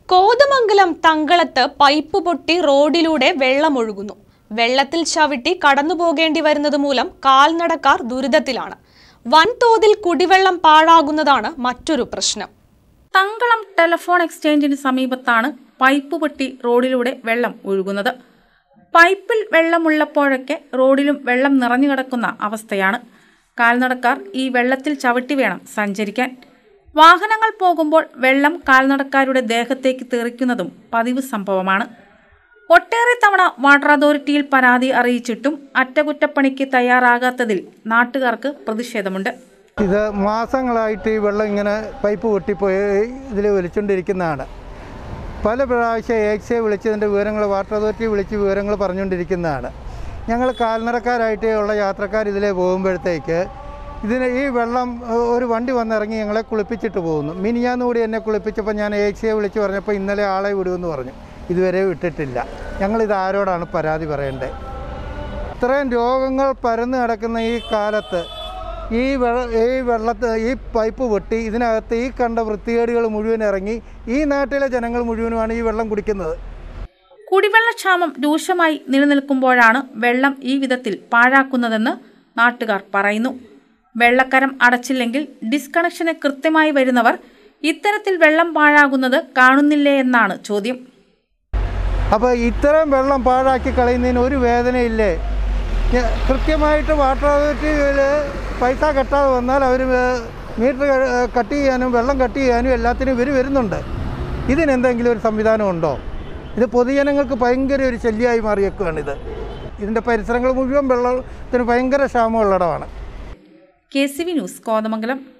Kothamangalam തങ്കളത്ത് pipe പൊട്ടി റോഡിലൂടെ വെള്ളമൊഴുകുന്നു വെള്ളത്തിൽ ചവിട്ടി കടന്നു പോകേണ്ടി വരുന്നത് മൂലം കാൽനടക്കാർ ദുരിതത്തിലാണ് വൻതോതിൽ കുടിവെള്ളം പാഴാകുന്നതാണ് മറ്റൊരു പ്രശ്നം തങ്കളം ടെലിഫോൺ എക്സ്ചേഞ്ചിന് സമീപത്താണ് പൈപ്പ് പൊട്ടി റോഡിലൂടെ വെള്ളം ഒഴുകുന്നത് പൈപ്പിൽ വെള്ളമുള്ളപ്പോഴൊക്കെ റോഡിലും വെള്ളം നിറഞ്ഞു കിടക്കുന്ന അവസ്ഥയാണ് കാൽനടക്കാർ ഈ വെള്ളത്തിൽ ചവിട്ടി വേണം സഞ്ചരിക്കാൻ വാഹനങ്ങൾ പോകുമ്പോൾ വെള്ളം കാൽനടക്കാരുടെ ദേഹത്തേക്ക് തെറിക്കുന്നതും പതിവ് സംഭവമാണ് ഒട്ടേറെ തവണ വാട്ടർ അതോറിറ്റിയിൽ പരാതി അറിയിച്ചിട്ടും അറ്റകുറ്റപ്പണിക്ക് തയ്യാറാകാത്തതിൽ നാട്ടുകാർക്ക് പ്രതിഷേധമുണ്ട് ഇത് മാസങ്ങളായിട്ട് ഈ വെള്ളം ഇങ്ങനെ പൈപ്പ് പൊട്ടിപ്പോയി ഇതിൽ വലിച്ചുകൊണ്ടിരിക്കുന്നതാണ് പല പ്രാവശ്യം എക്സെ വിളിച്ചതിൻ്റെ വിവരങ്ങൾ വാട്ടർ അതോറിറ്റി വിളിച്ച് വിവരങ്ങൾ പറഞ്ഞുകൊണ്ടിരിക്കുന്നതാണ് ഞങ്ങൾ കാൽനടക്കാരായിട്ട് ഉള്ള യാത്രക്കാർ ഇതിലെ പോകുമ്പോഴത്തേക്ക് ഇതിന് ഈ വെള്ളം ഏഹ്, ഒരു വണ്ടി വന്നിറങ്ങി ഞങ്ങളെ കുളിപ്പിച്ചിട്ട് പോകുന്നു മിനിഞ്ഞാന്ന് കൂടി എന്നെ കുളിപ്പിച്ചപ്പോൾ ഞാൻ എക്സെ വിളിച്ച് പറഞ്ഞപ്പോൾ ഇന്നലെ ആളെ വിടുമെന്ന് പറഞ്ഞു ഇതുവരെ വിട്ടിട്ടില്ല ഞങ്ങളിത് ആരോടാണ് പരാതി പറയേണ്ടത് ഇത്രയും രോഗങ്ങൾ പരന്നു കിടക്കുന്ന ഈ കാലത്ത് ഈ വെള്ള ഈ വെള്ളത്ത് ഈ പൈപ്പ് പൊട്ടി ഇതിനകത്ത് ഈ കണ്ട വൃത്തികേടുകൾ മുഴുവൻ ഇറങ്ങി ഈ നാട്ടിലെ ജനങ്ങൾ മുഴുവനുമാണ് ഈ വെള്ളം കുടിക്കുന്നത് കുടിവെള്ളക്ഷാമം രൂക്ഷമായി നിലനിൽക്കുമ്പോഴാണ് വെള്ളം ഈ വിധത്തിൽ പാഴാക്കുന്നതെന്ന് നാട്ടുകാർ പറയുന്നു വെള്ളക്കരം അടച്ചില്ലെങ്കിൽ ഡിസ്കണക്ഷന് കൃത്യമായി വരുന്നവർ ഇത്തരത്തിൽ വെള്ളം പാഴാകുന്നത് കാണുന്നില്ലേ എന്നാണ് ചോദ്യം അപ്പോൾ ഇത്രയും വെള്ളം പാഴാക്കി കളയുന്നതിന് ഒരു വേദനയില്ലേ ഞ- കൃത്യമായിട്ട് വാട്ടർ അതോറിറ്റിയിൽ പൈസ കെട്ടാതെ വന്നാൽ അവർ മീറ്റർ കട്ട് ചെയ്യാനും വെള്ളം കട്ട് ചെയ്യാനും എല്ലാത്തിനും ഇവർ വരുന്നുണ്ട് ഇതിനെന്തെങ്കിലും ഒരു സംവിധാനം ഉണ്ടോ ഇത് പൊതുജനങ്ങൾക്ക് ഭയങ്കര ഒരു ശല്യമായി മാറിയേക്കുകയാണിത് ഇതിൻ്റെ പരിസരങ്ങൾ മുഴുവൻ വെള്ളത്തിന് ഭയങ്കര ക്ഷാമമുള്ളിടമാണ് K C V news Kothamangalam